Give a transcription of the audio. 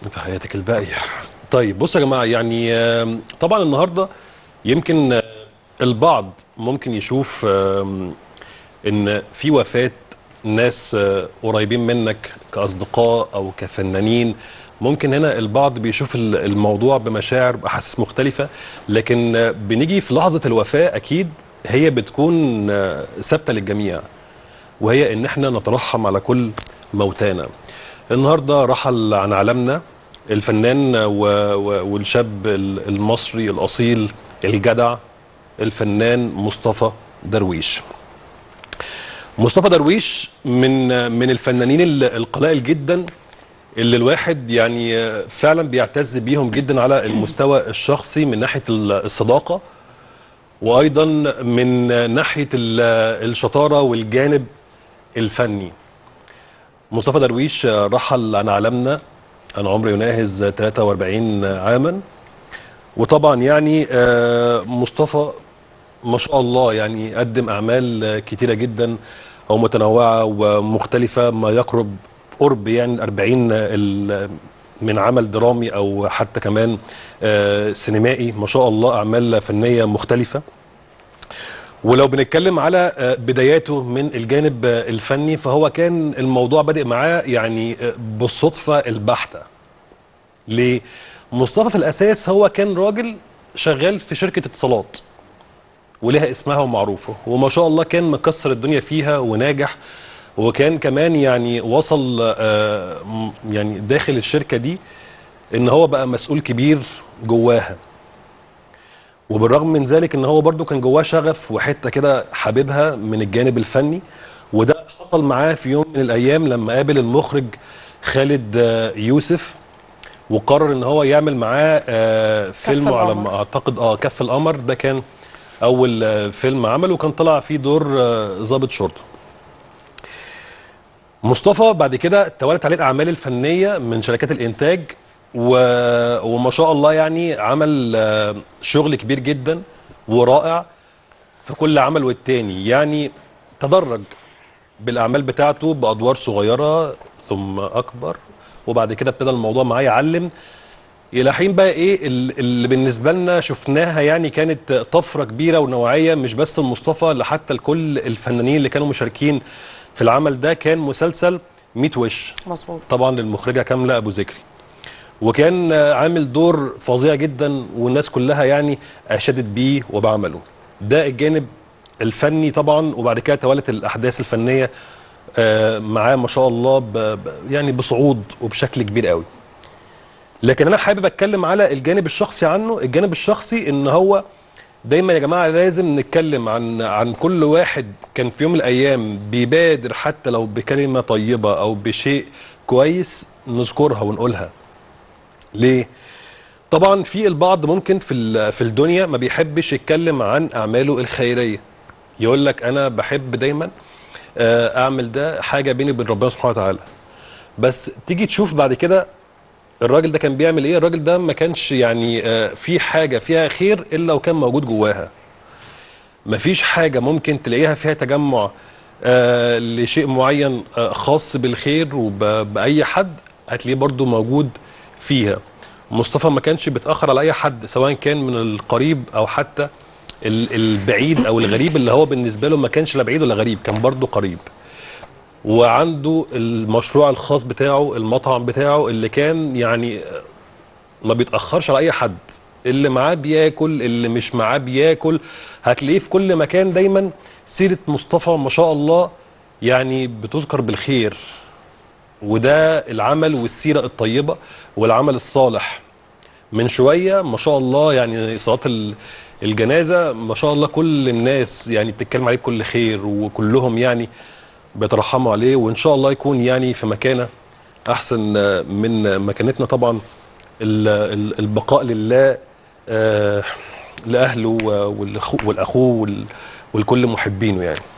في حياتك الباقية طيب بصوا يا جماعة يعني آم، طبعا النهاردة يمكن آه، البعض ممكن يشوف آم، ان في وفاة ناس آه، قريبين منك كأصدقاء او كفنانين ممكن هنا البعض بيشوف ال- الموضوع بمشاعر بأحاسيس مختلفة لكن آه، بنيجي في لحظة الوفاة أكيد هي بتكون آه، ثابتة للجميع وهي ان احنا نترحم على كل موتانا النهارده رحل عن عالمنا الفنان و... و... والشاب ال- المصري الاصيل الجدع الفنان مصطفى درويش مصطفى درويش من من الفنانين ال- القلائل جدا اللي الواحد يعني فعلا بيعتز بيهم جدا على المستوى الشخصي من ناحيه ال- الصداقه وايضا من ناحيه ال- الشطاره والجانب الفني مصطفى درويش رحل عن عالمنا انا عمري يناهز 43 عاما وطبعا يعني آه، مصطفى ما شاء الله يعني قدم اعمال كتيره جدا او متنوعه ومختلفه ما يقرب قرب يعني 40 ال- من عمل درامي او حتى كمان آه، سينمائي ما شاء الله اعمال فنيه مختلفه ولو بنتكلم على آه، بداياته من الجانب آه، الفني فهو كان الموضوع بادئ معاه يعني آه، بالصدفه البحته ليه؟ مصطفى في الاساس هو كان راجل شغال في شركه اتصالات ولها اسمها ومعروفه وما شاء الله كان مكسر الدنيا فيها وناجح وكان كمان يعني وصل آه، م- يعني داخل الشركه دي ان هو بقى مسؤول كبير جواها وبالرغم من ذلك ان هو برضو كان جواه شغف وحته كده حاببها من الجانب الفني وده حصل معاه في يوم من الايام لما قابل المخرج خالد آه، يوسف وقرر ان هو يعمل معاه آه، فيلم على القمر. ما اعتقد اه كف القمر ده كان اول آه، فيلم عمله وكان طلع فيه دور آه، ضابط شرطه مصطفى بعد كده توالت عليه الاعمال الفنيه من شركات الانتاج و... وما شاء الله يعني عمل آه، شغل كبير جدا ورائع في كل عمل والتاني يعني تدرج بالاعمال بتاعته بادوار صغيره ثم اكبر وبعد كده ابتدى الموضوع معاه يعلم الى حين بقى ايه ال- اللي بالنسبه لنا شفناها يعني كانت طفره كبيره ونوعيه مش بس لمصطفى لحتى لكل الفنانين اللي كانوا مشاركين في العمل ده كان مسلسل 100 وش مظبوط طبعا للمخرجه كامله ابو ذكري وكان آه، عامل دور فظيع جدا والناس كلها يعني اشادت بيه وبعمله ده الجانب الفني طبعا وبعد كده توالت الاحداث الفنيه آه، معاه ما شاء الله ب ب- يعني بصعود وبشكل كبير قوي لكن انا حابب اتكلم على الجانب الشخصي عنه الجانب الشخصي ان هو دايما يا جماعه لازم نتكلم عن عن كل واحد كان في يوم من الايام بيبادر حتى لو بكلمه طيبه او بشيء كويس نذكرها ونقولها ليه طبعا في البعض ممكن في ال- في الدنيا ما بيحبش يتكلم عن اعماله الخيريه يقول لك انا بحب دايما آه، اعمل ده حاجه بيني وبين ربنا سبحانه وتعالى بس تيجي تشوف بعد كده الراجل ده كان بيعمل ايه الراجل ده ما كانش يعني آه، في حاجه فيها خير الا لو كان موجود جواها مفيش حاجه ممكن تلاقيها فيها تجمع آه لشيء معين آه خاص بالخير وباي حد هتلاقيه برضو موجود فيها مصطفى ما كانش بيتاخر على اي حد سواء كان من القريب او حتى ال- البعيد او الغريب اللي هو بالنسبه له ما كانش لا بعيد ولا غريب كان برضو قريب وعنده المشروع الخاص بتاعه المطعم بتاعه اللي كان يعني ما بيتاخرش على اي حد اللي معاه بياكل اللي مش معاه بياكل هتلاقيه في كل مكان دايما سيره مصطفى ما شاء الله يعني بتذكر بالخير وده العمل والسيره الطيبه والعمل الصالح من شويه ما شاء الله يعني صلاه ال- الجنازه ما شاء الله كل الناس يعني بتتكلم عليه بكل خير وكلهم يعني بيترحموا عليه وان شاء الله يكون يعني في مكانه احسن من مكانتنا طبعا ال- ال- البقاء لله آه، لاهله والأخو- والاخوه وال- والكل محبينه يعني